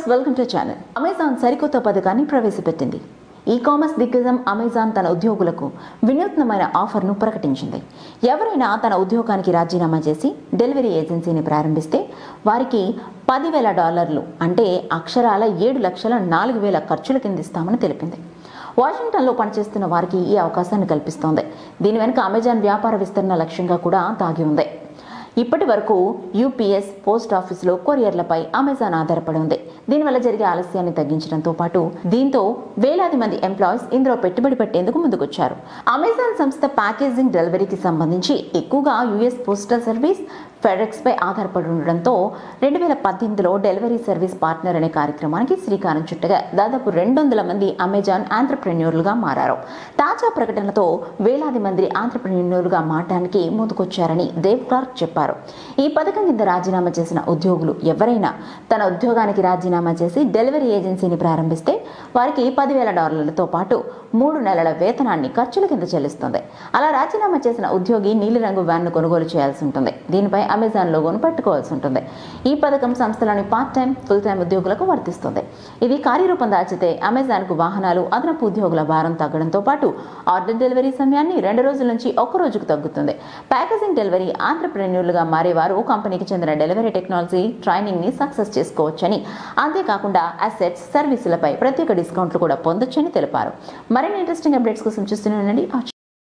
welcome to channel Amazon సరికొత్త పథకాన్ని ప్రవేశపెట్టింది ఈ కామర్స్ దిగ్గజం అమెజాన్ తన ఉద్యోగులకు వినూత్నమైన ఆఫర్ను ప్రకటించింది ఎవరైనా తన ఉద్యోగానికి రాజీనామా చేసి డెలివరీ ఏజెన్సీని ప్రారంభిస్తే వారికి పదివేల డాలర్లు అంటే అక్షరాల ఏడు లక్షల నాలుగు వేల ఖర్చుల కింద ఇస్తామని తెలిపింది వాషింగ్టన్లో పనిచేస్తున్న వారికి ఈ అవకాశాన్ని కల్పిస్తోంది దీని వెనుక అమెజాన్ వ్యాపార విస్తరణ లక్ష్యంగా కూడా దాగి ఉంది ఇప్పటి వరకు యూపీఎస్ పోస్ట్ ఆఫీసులో కొరియర్లపై అమెజాన్ ఆధారపడి ఉంది దీనివల్ల జరిగే ఆలస్యాన్ని తగ్గించడంతో పాటు దీంతో వేలాది మంది ఎంప్లాయీస్ ఇందులో పెట్టుబడి పెట్టేందుకు ముందుకొచ్చారు అమెజాన్ సంస్థ ప్యాకేజింగ్ డెలివరీకి సంబంధించి ఎక్కువగా యుఎస్ పోస్టల్ సర్వీస్ ఫెడెక్స్ పై ఆధారపడి ఉండడంతో రెండు వేల పద్దెనిమిదిలో డెలివరీ సర్వీస్ పార్ట్నర్ అనే కార్యక్రమానికి శ్రీకారం చుట్టగా దాదాపు రెండు వందల మంది అమెజాన్ ఆంటర్ప్రెన్యూర్లుగా మారారు తాజా ప్రకటనతో వేలాది మంది ఆంటర్ప్రెన్యూర్లుగా మారడానికి ముందుకొచ్చారని దేవ్ క్లార్క్ చెప్పారు ఈ పథకం కింద రాజీనామా చేసిన ఉద్యోగులు ఎవరైనా తన ఉద్యోగానికి రాజీనామా చేసి డెలివరీ ఏజెన్సీని ప్రారంభిస్తే వారికి పదివేల డాలర్లతో పాటు మూడు నెలల వేతనాన్ని ఖర్చుల కింద చెల్లిస్తుంది అలా రాజీనామా చేసిన ఉద్యోగి నీలిరంగు వ్యాన్ను కొనుగోలు చేయాల్సి ఉంటుంది దీనిపై అమెజాన్ లోగోను పట్టుకోవాల్సి ఉంటుంది ఈ పథకం సంస్థలోని పార్ట్ టైం ఫుల్ టైం ఉద్యోగులకు వర్తిస్తుంది ఇది కార్యరూపం దాచితే అమెజాన్కు వాహనాలు అదనపు ఉద్యోగుల భారం తగ్గడంతో పాటు ఆర్డర్ డెలివరీ సమయాన్ని రెండు రోజుల నుంచి ఒక రోజుకు తగ్గుతుంది ప్యాకేజింగ్ డెలివరీ ఆంటర్ప్రెన్యూర్లుగా మారేవారు కంపెనీకి చెందిన డెలివరీ టెక్నాలజీ ట్రైనింగ్ ని సక్సెస్ చేసుకోవచ్చని అంతేకాకుండా అసెట్స్ సర్వీసులపై ప్రత్యేక డిస్కౌంట్లు కూడా పొందొచ్చని తెలిపారు మరిన్ని ఇంట్రెస్టింగ్ అప్డేట్స్ కోసం చూస్తూనే ఉండండి